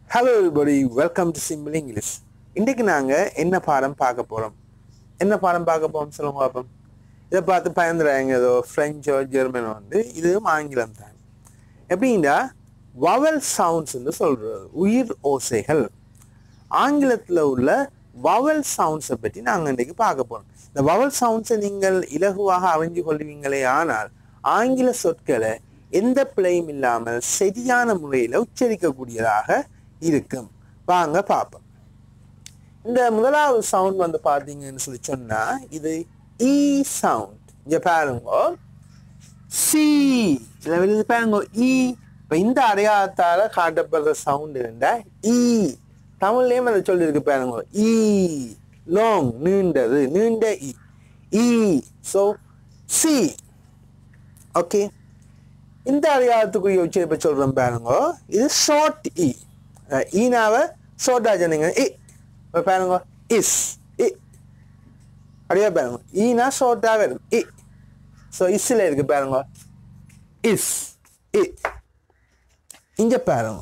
Hello everybody welcome to simple English இன்றைக்கு நாங்கள் என்ன பாடம் பார்க்க போகிறோம் என்ன பாடம் பார்க்க போகிறோம் சொல்லுங்க பார்ப்போம் இதை பார்த்து பயந்துறாங்க ஏதோ ஃப்ரெஞ்சோ ஜெர்மனோ வந்து இதுவும் ஆங்கிலம் தான் எப்படின்னா வவல் சவுண்ட்ஸ்ன்னு சொல்கிறது உயிர் ஓசைகள் ஆங்கிலத்தில் உள்ள வவல் சவுண்ட்ஸை பற்றி நாங்கள் இன்றைக்கு பார்க்க போகிறோம் இந்த வவல் சவுண்ட்ஸை நீங்கள் இலகுவாக அறிஞ்சு கொள்வீங்களே ஆனால் ஆங்கில சொற்களை எந்த பிழையும் இல்லாமல் சரியான முறையில் உச்சரிக்கக்கூடியதாக இருக்கும் வாங்க பார்ப்போம் இந்த முதலாவது சவுண்ட் வந்து பார்த்தீங்கன்னு சொல்லி சொன்னா இது இ சவுண்ட் இங்க பாருங்க சி இதுல வெளியே பாருங்க இ இப்ப இந்த அடையாளத்தால காட்டப்படுற சவுண்ட் இருந்தா இ தமிழ்லயும் அதை சொல்லியிருக்கு பாருங்க இ லாங் நீண்டது நீண்ட இ இ ஸோ சி ஓகே இந்த அடையாளத்துக்குரிய உச்சரிப்பை சொல்றேன் பாருங்க இது ஷார்ட் இ ஈனாவை ஷார்ட்டா சொன்னீங்க இ இப்ப பாருங்க இஸ் இ அப்படியே பாருங்க ஈனா ஷார்ட்டா வரும் இ ஸோ இஸ்ல இருக்கு பாருங்க இஸ் இ இங்க பாருங்க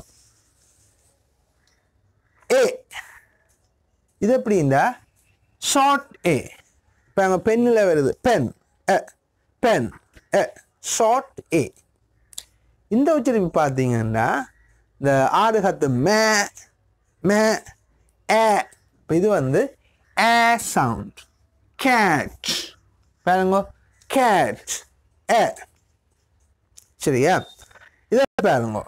ஏ இது எப்படின்னா ஷார்ட் ஏ பாருங்க பென்னில் வருது பென் பென் ஷார்ட் ஏ இந்த உச்சரிப்பு பார்த்தீங்கன்னா இந்த ஆடு கத்து மே மே ஏ இப்போ இது வந்து ஏ சவுண்ட் கேட் பாருங்க கேட் ஏ சரியா இதை பாருங்க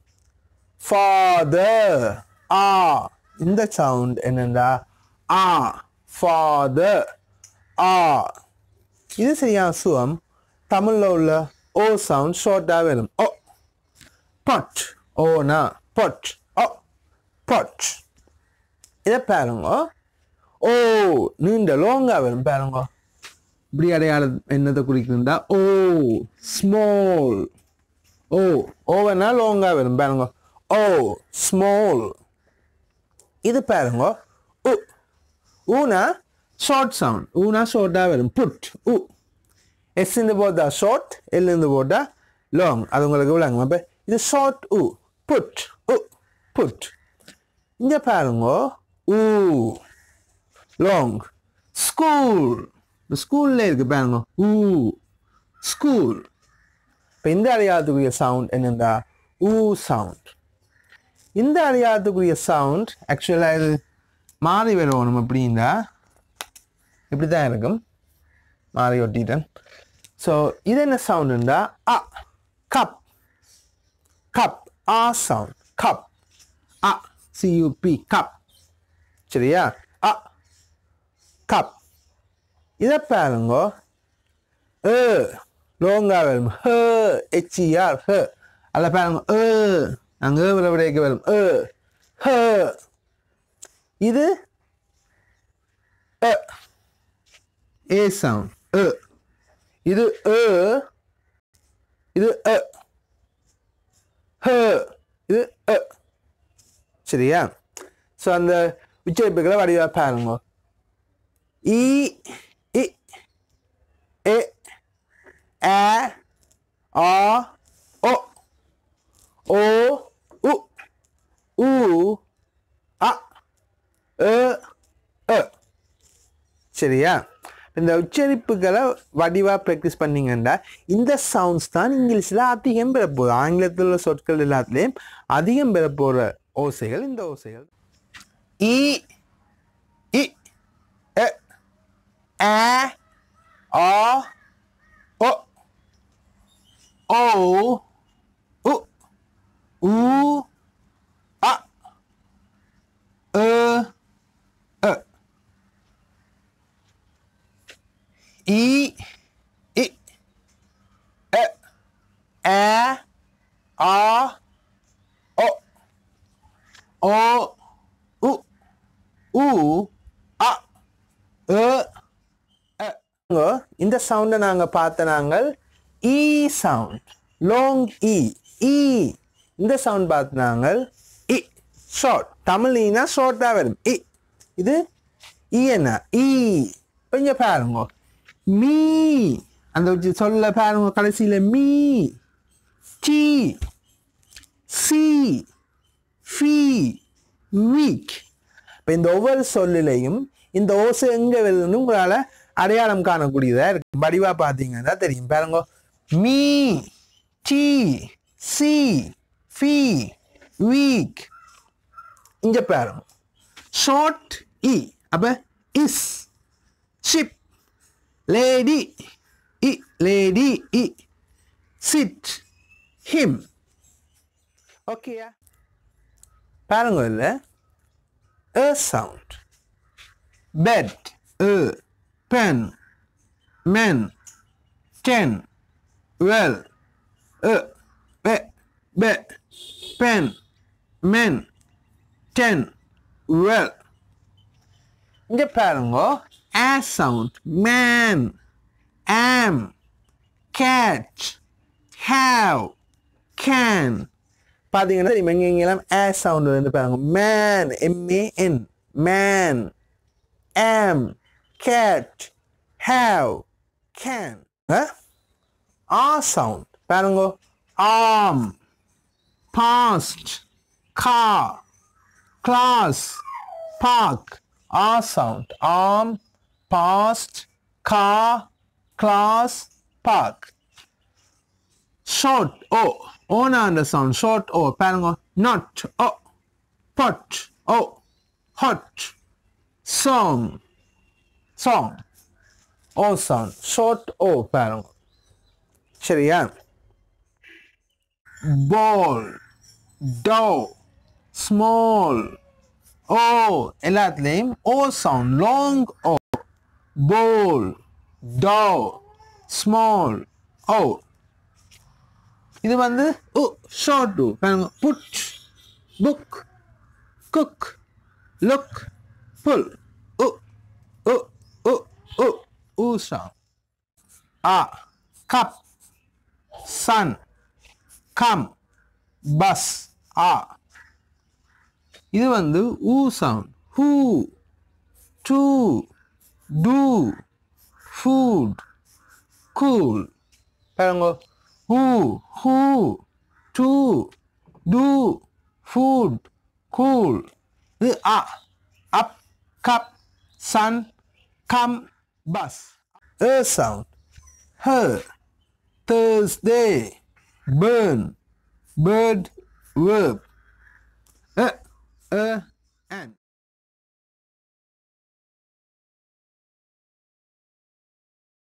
ஃபாதர் ஆ இந்த சவுண்ட் என்னண்டா ஆ ஃபாதர் ஆ இது சரியான சுகம் தமிழ்ல உள்ள ஓ சவுண்ட் ஷார்ட்டாக வரும் ஓ பட் ஓனா பட் ஓ பட் இதை பாருங்க ஓ நீண்ட லோங்கா வரும் பாருங்க இப்படி அடையாளம் என்னத்தை குறிக்குதுண்டா ஓ ஸ்மால் ஓ ஓவனா லோங்கா வரும் பாருங்க ஓ ஸ்மால் இது பாருங்க உ ஊனா ஷார்ட் சவுண்ட் ஊனா ஷார்ட்டாக வரும் புட் உ எஸ் இருந்து போட்டா ஷார்ட் எல் இருந்து போட்டா லாங் அது உங்களுக்கு விளங்கும் அப்போ இது ஷார்ட் உ புட் உ புட் இங்கே பாருங்க ஊ லாங் ஸ்கூல் இந்த ஸ்கூல்ல இருக்கு பாருங்க ஊ ஸ்கூல் இப்போ இந்த அடையாளத்துக்குரிய சவுண்ட் என்னண்டா ஊ சவுண்ட் இந்த அடையாளத்துக்குரிய சவுண்ட் ஆக்சுவலாக இது மாறி வரணும் அப்படின்னா இப்படி தான் இருக்கும் மாறி ஒட்டிட்டேன் ஸோ இது என்ன சவுண்டுண்டா அ கப் கப் ஆ சவுண்ட் கப் அ சியூபி கப் சரியா அ கப் இதை பாருங்க ஏ லோங்கா வரும் ஹ ஹெச்இஆர் ஹ அதில் பாருங்க ஏ நாங்கள் ஏ விளைவிடைக்க வரும் ஏ ஹ இது அ ஏ சவுண்ட் அ இது அ இது அ ஹ இது அ சரியா ஸோ அந்த உச்சரிப்புகளை வடிவா பாருங்க இ இ ஏ ஆ ஆ ஓ ஓ உ ஊ அ அ அ சரியா இந்த உச்சரிப்புகளை வடிவாக ப்ராக்டிஸ் பண்ணீங்கன்னா இந்த சவுண்ட்ஸ் தான் இங்கிலீஷில் அதிகம் பெற போகுது ஆங்கிலத்தில் உள்ள சொற்கள் எல்லாத்துலேயும் அதிகம் பெற போகிற ஓசைகள் இந்த ஓசைகள் இ இ எ ஆ ஆ ஓ ஓ உ ஊ அ அ அ இ இ எ ஆ ஆ ஓ ஓ உ ஊ அ அ அ. இந்த சவுண்டை நாங்கள் பார்த்த நாங்கள் இ சவுண்ட் லாங் இ இ இந்த சவுண்ட் பார்த்த நாங்கள் இ ஷார்ட் தமிழ் ஈனா ஷார்ட்டாக வரும் இ இது இ என்ன இ கொஞ்சம் பாருங்க மீ அந்த வச்சு சொல்ல பாருங்க கடைசியில் me tea see fee week இப்போ இந்த ஒவ்வொரு சொல்லிலையும் இந்த ஓசை எங்க வருதுன்னு உங்களால அடையாளம் காணக்கூடியதா இருக்கு வடிவா பார்த்தீங்கன்னா தெரியும் பாருங்க me tea see fee week இங்க பாருங்க ஷார்ட் இ அப்ப இஸ் ஷிப் லேடி இ லேடி இ சிட் ஹிம் ஓகேயா பாருங்க இல்ல a sound bed a pen men ten well a be be pen men ten well இங்க பாருங்க a sound man am catch have can பார்த்தீங்கன்னா தெரியும் எங்க எங்கெல்லாம் ஏ சவுண்ட் வந்து பாருங்க man M A N man am cat have can ஆ சவுண்ட் பாருங்க arm past car class park ஆ sound arm past car class park short o ஓனா அந்த சவுண்ட் ஷார்ட் ஓ பாருங்க நாட் ஓ pot ஓ hot song song O sound short O பாருங்க சரியா ball dow ஸ்மால் ஓ எல்லாத்துலேயும் O sound long O ball door small ஓ இது வந்து ஓ ஷார்ட் டூ பாருங்க புட் புக் குக் லுக் புல் உ உ உ உ ஊ சவுண்ட் ஆ கப் சன் கம் பஸ் ஆ இது வந்து ஊ sound who do do food cool பாருங்க who who do do food cool இது அ up cup sun come bus ஏ sound her Thursday burn bird verb uh, uh, and